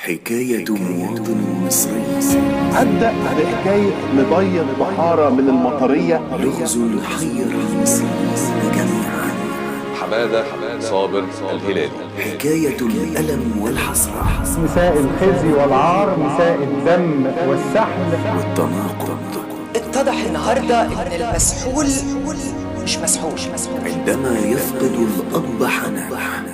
حكاية مواطن مصري أبدأ بحكاية مبيض بحارة من المطرية لغز حير المصري جميعا حمادة صابر الهلالي حكاية الألم والحسرة مساء الخزي والعار مساء الدم والسحل والتناقض اتضح النهارده ان المسحول مش مسحول عندما يفقد الأب حنان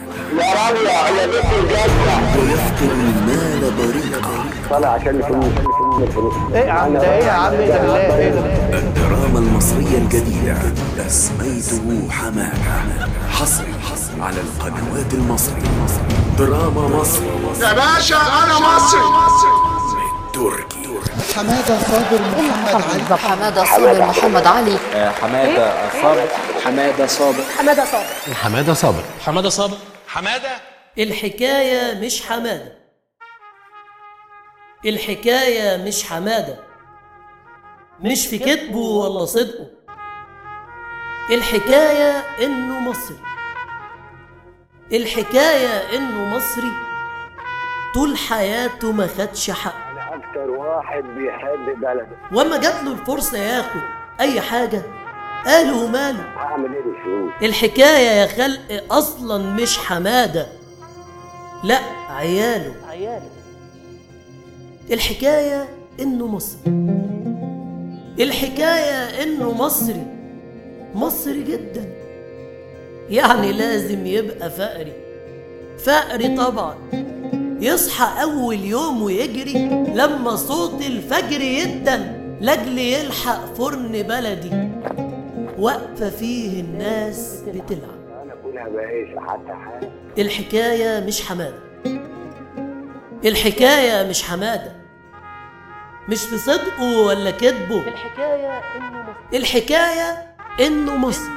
ويفقد المال بريقا ايه يا عم ده ايه يا عم ده بالله ايه ده الدراما المصرية الجديدة أسميته حمادة حصري على القنوات المصرية دراما مصر يا باشا انا مصري تركي حمادة صابر محمد علي حمادة صابر محمد علي حمادة صابر حمادة صابر حمادة صابر حمادة صابر حماده الحكاية مش حمادة الحكاية مش حمادة مش في كذبه ولا صدقه الحكاية إنه مصري الحكاية إنه مصري طول حياته ما خدش حقه اكتر واحد بيحب بلده وأما جات له الفرصة ياخد أي حاجة قالوا ماله هعمل ايه بالفلوس الحكاية يا خلق أصلا مش حمادة لا عياله الحكاية إنه مصري الحكاية إنه مصري مصري جدا يعني لازم يبقى فقري فقري طبعا يصحى أول يوم ويجري لما صوت الفجر يدن لجل يلحق فرن بلدي واقفة فيه الناس بتلعب انا كلها بعيش حتى حاجه الحكاية مش حمادة الحكاية مش حمادة مش في صدقه ولا كذبه الحكاية إنه مصري الحكاية إنه مصري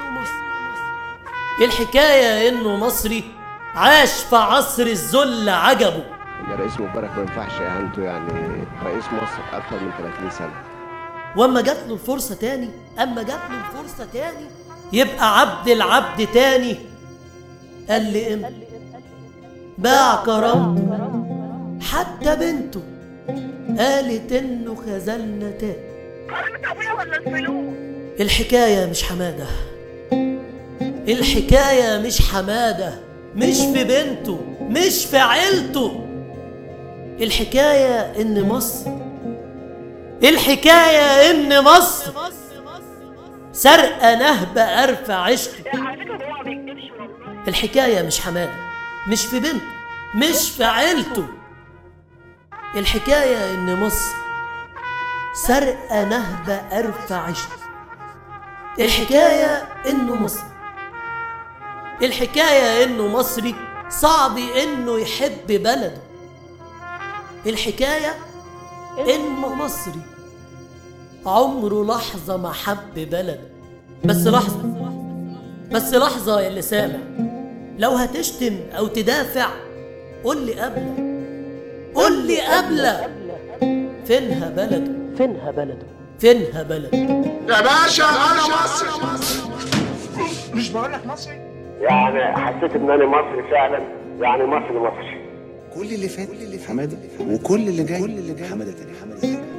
الحكاية إنه مصري عاش في عصر الذل عجبه يا رئيس مبارك ما ينفعش اهانته يعني رئيس مصر اكتر من 30 سنه واما جات له الفرصه تاني اما جات له الفرصه تاني يبقى عبد العبد تاني قال لي امتى باع كرامته حتى بنته قالت انه خذلنا تاني الحكايه مش حماده الحكايه مش حماده مش في بنته مش في عيلته الحكايه ان مصر الحكاية إن مصر سرقة نهبة أرفع عشقه الحكاية مش حمادة مش في بنته مش في عيلته الحكاية إن مصر سرقة نهبة أرفع عشقه الحكاية إنه مصري الحكاية إنه مصري صعب إنه يحب بلده الحكاية إنه مصري عمره لحظة ما حب بلده بس لحظة بس لحظة يا اللي سامع لو هتشتم أو تدافع قول لي قبلة قول لي قبلة فينها بلده فينها بلده فينها بلده يا باشا انا مصري مش بقول لك مصري يعني حسيت ان انا مصري فعلا يعني مصري مصري كل اللي فات حمادة وكل اللي جاي حمادة تاني حمادة تاني